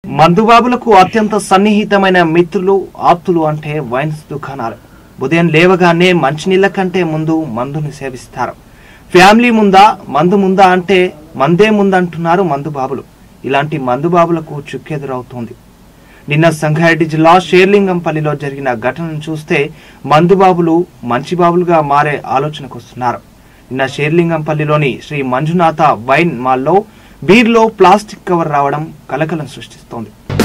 మందుబాబులకు అత్యంత సన్నిహితమైన మిత్రులు ఆప్తులు అంటే వైన్స్ దుకాణాలు ఉదయం లేవగానే మంచినీళ్ళ కంటే ముందు మందుని సేవిస్తారు ఫ్యామిలీ ముందా మందు ముందా అంటే మందే ముందంటున్నారు మందుబాబులు ఇలాంటి మందుబాబులకు చుక్కెదురవుతోంది నిన్న సంగారెడ్డి జిల్లా షేర్లింగంపల్లిలో జరిగిన ఘటనను చూస్తే మందుబాబులు మంచి బాబులుగా మారే ఆలోచనకొస్తున్నారు నిన్న షేర్లింగంపల్లిలోని శ్రీ మంజునాథ వైన్ మాల్లో బీర్లో ప్లాస్టిక్ కవర్ రావడం కలకలం సృష్టిస్తోంది